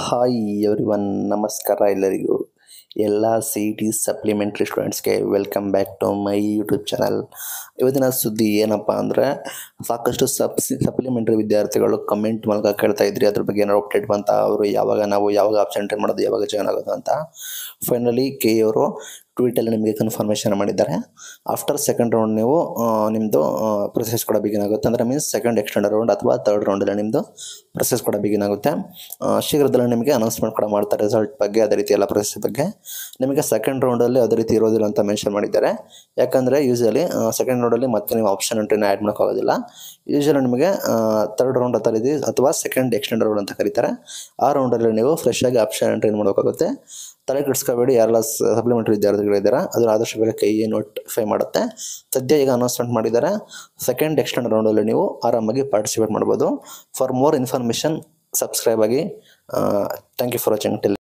hi every one ನಮಸ್ಕಾರ ಎಲ್ಲರಿಗೂ ಎಲ್ಲ ಸಿ ಇ ಟಿ ಸಪ್ಲಿಮೆಂಟ್ರಿ ಸ್ಟೂಡೆಂಟ್ಸ್ಗೆ welcome back to my YouTube channel ಇವತ್ತಿನ ಸುದ್ದಿ ಏನಪ್ಪ ಅಂದರೆ ಸಾಕಷ್ಟು ಸಬ್ ಸಪ್ಲಿಮೆಂಟ್ರಿ ವಿದ್ಯಾರ್ಥಿಗಳು ಕಮೆಂಟ್ ಮೂಲಕ ಕೇಳ್ತಾ ಇದ್ರಿ ಅದ್ರ ಬಗ್ಗೆ ಏನಾದ್ರು ಅಪ್ಡೇಟ್ ಬಂತ ಅವರು ಯಾವಾಗ ನಾವು ಯಾವಾಗ ಆಪ್ಷನ್ ಎಂಟ್ರಿ ಮಾಡೋದು ಯಾವಾಗ ಜಾಯ್ನ್ ಆಗೋದು ಅಂತ ಫೈನಲಿ ಕೆ ಅವರು ಟ್ವೀಟಲ್ಲಿ ನಿಮಗೆ ಕನ್ಫರ್ಮೇಷನ್ ಮಾಡಿದ್ದಾರೆ ಆಫ್ಟರ್ ಸೆಕೆಂಡ್ ರೌಂಡ್ ನೀವು ನಿಮ್ಮದು ಪ್ರೊಸೆಸ್ ಕೂಡ ಬಿಗಿನ್ ಆಗುತ್ತೆ ಅಂದರೆ ಮೀನ್ಸ್ ಸೆಕೆಂಡ್ ಎಕ್ಸ್ಟೆಂಡ್ ರೌಂಡ್ ಅಥವಾ ತರ್ಡ್ ರೌಂಡಲ್ಲಿ ನಿಮ್ಮದು ಪ್ರೊಸೆಸ್ ಕೂಡ ಬಿಗಿನ್ ಆಗುತ್ತೆ ಆ, ಶೀಘ್ರದಲ್ಲೇ ನಿಮಗೆ ಅನೌನ್ಸ್ಮೆಂಟ್ ಕೂಡ ಮಾಡ್ತಾರೆ ರಿಸಲ್ಟ್ ಬಗ್ಗೆ ಅದೇ ರೀತಿ ಎಲ್ಲ ಪ್ರೊಸೆಸ್ ಬಗ್ಗೆ ನಿಮಗೆ ಸೆಕೆಂಡ್ ರೌಂಡಲ್ಲಿ ಅದೇ ರೀತಿ ಇರೋದಿಲ್ಲ ಅಂತ ಮೆನ್ಷನ್ ಮಾಡಿದ್ದಾರೆ ಯಾಕಂದರೆ ಯೂಶಲಿ ಸೆಕೆಂಡ್ ರೌಂಡಲ್ಲಿ ಮತ್ತೆ ನೀವು ಆಪ್ಷನ್ ಎಂಟ್ರಿನ ಆ್ಯಡ್ ಮಾಡೋಕ್ಕಾಗೋದಿಲ್ಲ ಯೂಶಲಿ ನಿಮಗೆ ತರ್ಡ್ ರೌಂಡ್ ಅಂತ ರೀತಿ ಅಥವಾ ಸೆಕೆಂಡ್ ಎಕ್ಸ್ಟೆಂಡ್ ರೌಂಡ್ ಅಂತ ಕರೀತಾರೆ ಆ ರೌಂಡಲ್ಲಿ ನೀವು ಫ್ರೆಶ್ ಆಗಿ ಆಪ್ಷನ್ ಎಂಟ್ರಿ ಮಾಡೋಕ್ಕಾಗುತ್ತೆ ತಲೆ ಕೆಡಿಸ್ಕೋಬೇಡಿ ಯಾರೆಲ್ಲ ಸಪ್ಲಿಮೆಂಟ್ರಿ ವಿದ್ಯಾರ್ಥಿಗಳಿದ್ದಾರೆ ಅದರ ಆದಷ್ಟು ಬೇಗ ಕೈ ನೋಟಿಫೈ ಮಾಡುತ್ತೆ ಸದ್ಯ ಈಗ ಅನೌನ್ಸ್ಮೆಂಟ್ ಮಾಡಿದ್ದಾರೆ ಸೆಕೆಂಡ್ ಎಕ್ಸ್ಟೆಂಡ್ ರೌಂಡಲ್ಲಿ ನೀವು ಆರಾಮಾಗಿ ಪಾರ್ಟಿಸಿಪೇಟ್ ಮಾಡ್ಬೋದು ಫಾರ್ ಮೋರ್ ಇನ್ಫಾರ್ಮೇಷನ್ ಸಬ್ಸ್ಕ್ರೈಬ್ ಆಗಿ thank you for watching till